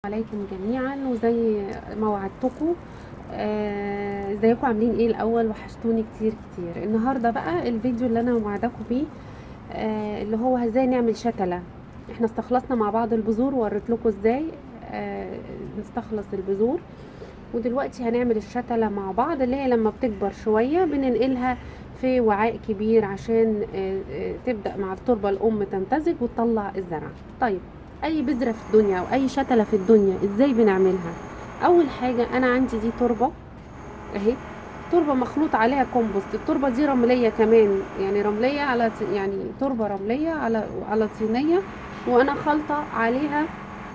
عليكم جميعا وزي ما وعدتكم آه، ازيكم عاملين ايه الاول وحشتوني كتير كتير النهارده بقى الفيديو اللي انا موعداكم بيه آه، اللي هو ازاي نعمل شتله احنا استخلصنا مع بعض البذور ووريت لكم ازاي آه، نستخلص البذور ودلوقتي هنعمل الشتله مع بعض اللي هي لما بتكبر شويه بننقلها في وعاء كبير عشان آه، آه، تبدا مع التربه الام تمتزج وتطلع الزرع طيب اي بذره في الدنيا او اي شتله في الدنيا ازاي بنعملها اول حاجه انا عندي دي تربه اهي تربه مخلوط عليها كومبوست التربه دي رمليه كمان يعني رمليه على ط- يعني تربه رمليه على على طينيه وانا خلطه عليها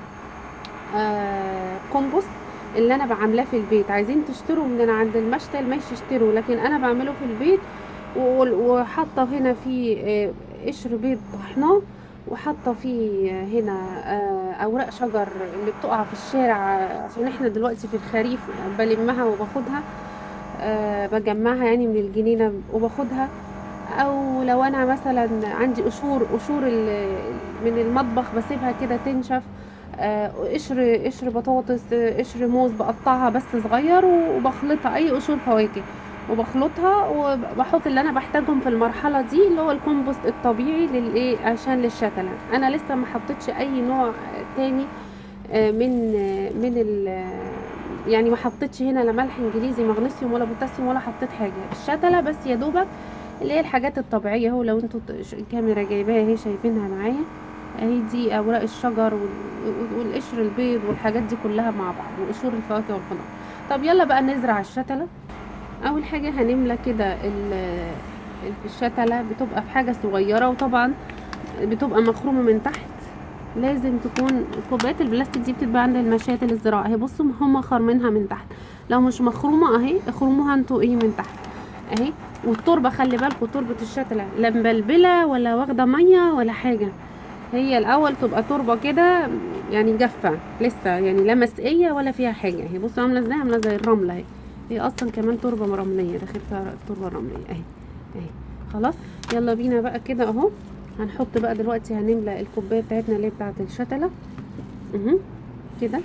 آه كومبوست اللي انا بعملاه في البيت عايزين تشتروا من عند المشتل ماشي اشتروا لكن انا بعمله في البيت وال- وحاطه هنا في آه، قشر بيض طحناه وحاطه فيه هنا آه، اوراق شجر اللي بتقع في الشارع آه، عشان احنا دلوقتي في الخريف بلمها وباخدها آه، بجمعها يعني من الجنينه وباخدها او لو انا مثلا عندي قشور قشور ال- من المطبخ بسيبها كده تنشف آه، قشر قشر بطاطس آه، قشر موز بقطعها بس صغير وبخلطها اي قشور فواكه وبخلطها وبحط اللي انا بحتاجهم في المرحله دي اللي هو الكومبوست الطبيعي للايه عشان للشتله انا لسه ما حطيتش اي نوع تاني آه، من آه، من ال يعني ما حطيتش هنا لا ملح انجليزي مغنيسيوم ولا بوتاسيوم ولا حطيت حاجه الشتله بس يا دوبك اللي هي الحاجات الطبيعيه اهو لو انتوا ت- ش- الكاميرا جايباها اهي شايفينها معايا اهي دي اوراق الشجر وال- والقشر البيض والحاجات دي كلها مع بعض وقشور الفواكه والخضار طب يلا بقى نزرع الشتله اول حاجه هنملى كده ال- الشتله بتبقى في حاجه صغيره وطبعا بتبقى مخرومه من تحت لازم تكون كوبايات البلاستيك دي بتتباع عند المشاتل الزراعه اهي بصوا هم خارمينها من تحت لو مش مخرومه اهي اخرموها انتوا ايه من تحت اهي والتربه خلي بالكوا تربه الشتله لا مبلبله ولا واخده ميه ولا حاجه هي الاول تبقى تربه كده يعني جافه لسه يعني لا مسقيه ولا فيها حاجه اهي بصوا عامله ازاي عامله زي الرمله اهي هي اصلا كمان تربه رمليه داخل فيها تربه رمليه اهي اهي خلاص يلا بينا بقى كده اهو هنحط بقى دلوقتي هنملى الكوبايه بتاعتنا اللي هي بتاعت الشتله اهو كده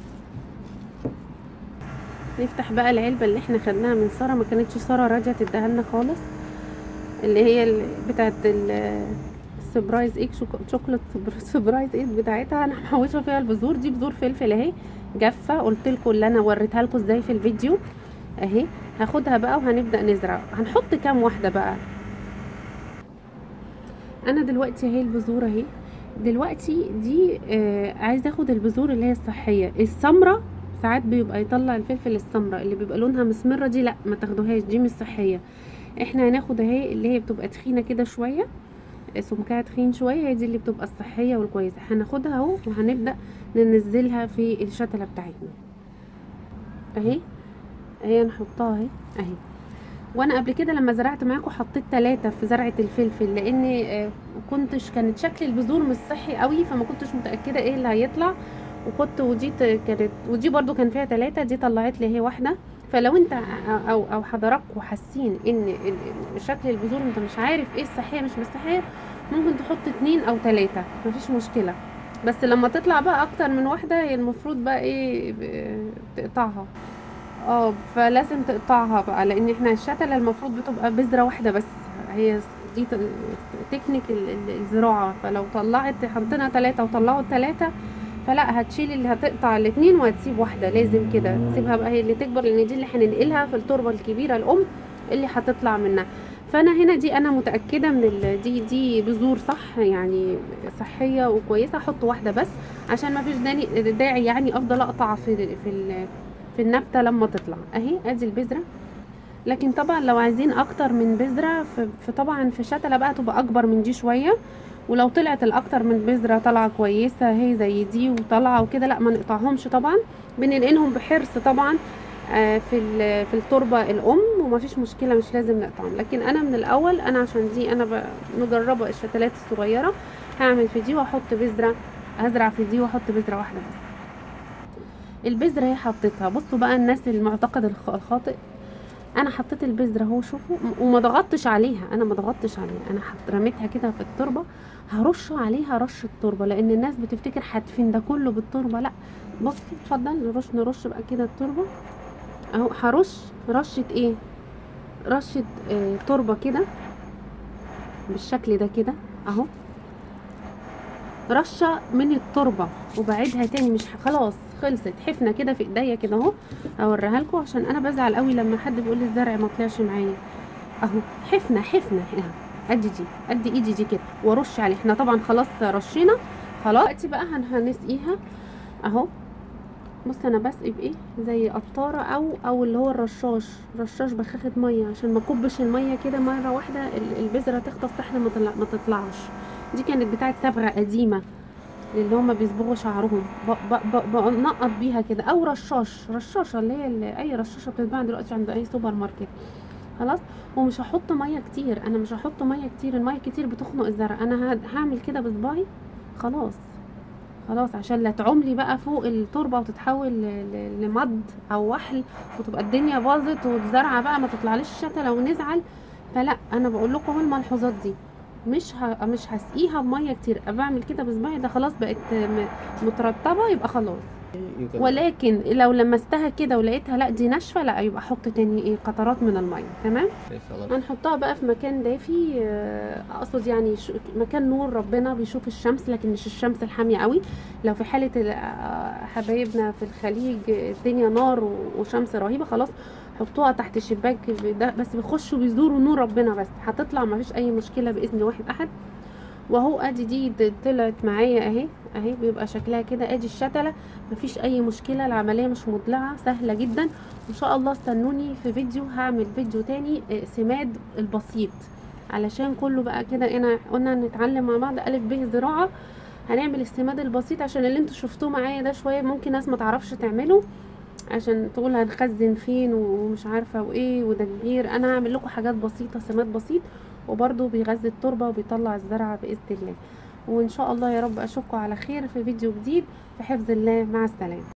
نفتح بقى العلبه اللي احنا خدناها من ساره ما كانتش ساره راضيه تديها لنا خالص اللي هي ال- بتاعت ال- السبرايز ايك شوك- شوكولاته سبر- سبرايز ايك بتاعتها انا محوشه فيها البذور دي بذور فلفل اهي جافه قلت لكم اللي انا وريتها لكم ازاي في الفيديو اهي هاخدها بقى وهنبدا نزرع هنحط كام واحده بقى انا دلوقتي اهي البذور اهي دلوقتي دي آه عايزه اخد البذور اللي هي الصحيه السمراء ساعات بيبقى يطلع الفلفل السمراء اللي بيبقى لونها مسمره دي لا ما تاخدوهاش دي مش صحيه احنا هناخد اهي اللي هي بتبقى تخينه كده شويه سمكها تخين شويه هي دي اللي بتبقى الصحيه والكويسه هناخدها اهو وهنبدا ننزلها في الشتله بتاعتنا اهي اهي نحطها اهي اهي وانا قبل كده لما زرعت معاكم حطيت ثلاثة في زرعة الفلفل لان آه، كنتش كانت شكل البذور مش صحي قوي فما كنتش متأكدة ايه اللي هيطلع وكنت ودي ت- كانت ودي برضو كان فيها ثلاثة دي طلعت لي هي واحدة فلو انت ع- او او حضراتكم حاسين ان ال- شكل البذور انت مش عارف ايه الصحية مش مش صحية ممكن تحط اتنين او ثلاثة مفيش مشكلة بس لما تطلع بقى اكتر من واحدة هي المفروض بقى ايه ب- تقطعها اه فلازم تقطعها بقى لان احنا الشتله المفروض بتبقى بذره واحده بس هي دي ت- تكنيك ال- ال- الزراعه فلو طلعت حطينا ثلاثه وطلعوا الثلاثه فلا هتشيل اللي هتقطع الاثنين وهتسيب واحده لازم كده تسيبها بقى هي اللي تكبر لان دي اللي هننقلها في التربه الكبيره الام اللي هتطلع منها فانا هنا دي انا متاكده من ال- دي دي بذور صح يعني صحيه وكويسه احط واحده بس عشان ما فيش داني- داعي يعني افضل اقطع في في ال- في النبته لما تطلع اهي ادي البذره لكن طبعا لو عايزين اكتر من بذره ف- فطبعا في شتله بقى تبقى اكبر من دي شويه ولو طلعت الاكتر من بذره طالعه كويسه هي زي دي وطالعه وكده لا ما نقطعهمش طبعا بننقلهم بحرص طبعا آه، في ال- في التربه الام ومفيش مشكله مش لازم نقطعهم لكن انا من الاول انا عشان دي انا ب- مجربه الشتلات الصغيره هعمل في دي واحط بذره هزرع في دي واحط بذره واحده بس البذره هي حطيتها بصوا بقى الناس المعتقد الخ- الخاطئ انا حطيت البذره اهو شوفوا م- وما ضغطتش عليها انا ما ضغطتش عليها انا حط رميتها كده في التربه هرش عليها رشه تربه لان الناس بتفتكر هدفن ده كله بالتربه لا بصي اتفضل نرش نرش بقى كده التربه اهو هرش رشه ايه رشه آه تربه كده بالشكل ده كده اهو رشه من التربه وبعيدها تاني مش ه- خلاص خلصت حفنه كده في ايديا كده اهو اوريها لكم عشان انا بزعل قوي لما حد بيقول لي الزرع ما طلعش معايا اهو حفنه حفنه اهو قد دي قد ايدي دي كده وارش عليه احنا طبعا خلاص رشينا خلاص دلوقتي بقى هن- هنسقيها اهو بص انا بسقي بايه زي قطاره او او اللي هو الرشاش رشاش بخاخه ميه عشان ما كبش الميه كده مره واحده ال- البذره تخطف تحت ما طلع- ما تطلعش دي كانت بتاعت صبغه قديمه اللي هما بيصبغوا شعرهم ب- ب- ب- بنقط بيها كده او رشاش رشاشه اللي هي اللي اي رشاشه بتتباع دلوقتي عند اي سوبر ماركت خلاص ومش هحط ميه كتير انا مش هحط ميه كتير الميه كتير بتخنق الزرع انا ه- هعمل كده بصباعي خلاص خلاص عشان لا تعملي بقى فوق التربه وتتحول ل- ل- لمض او وحل وتبقى الدنيا باظت والزرعه بقى ما تطلعليش شتله ونزعل فلا انا بقول لكم الملحوظات دي مش ه... مش هسقيها بميه كتير بعمل كده بصباعي ده خلاص بقت م- مترطبه يبقى خلاص You can- ولكن لو لمستها كده ولقيتها لا دي ناشفه لا يبقى احط تاني ايه قطرات من الميه تمام Okay, خلاص. هنحطها بقى في مكان دافي آه، اقصد يعني ش- مكان نور ربنا بيشوف الشمس لكن مش الشمس الحاميه قوي لو في حاله ال- آه، حبايبنا في الخليج الدنيا نار و- وشمس رهيبه خلاص حطوها تحت الشباك ده بس بيخشوا بيزوروا نور ربنا بس هتطلع مفيش اي مشكله باذن واحد احد وهو ادي دي د- طلعت معايا اهي اهي بيبقى شكلها كده ادي الشتله مفيش اي مشكله العمليه مش مضلعه سهله جدا ان شاء الله استنوني في فيديو هعمل فيديو تاني آه، سماد البسيط علشان كله بقى كده انا قلنا نتعلم مع بعض الف ب زراعه هنعمل السماد البسيط عشان اللي انتوا شفتوه معايا ده شويه ممكن ناس ما تعرفش تعمله عشان تقول هنخزن فين ومش عارفه وايه وده كبير انا هعمل لكم حاجات بسيطه سماد بسيط وبرده بيغذي التربه وبيطلع الزرع باذن الله وان شاء الله يا رب اشوفكم على خير في فيديو جديد في حفظ الله مع السلامه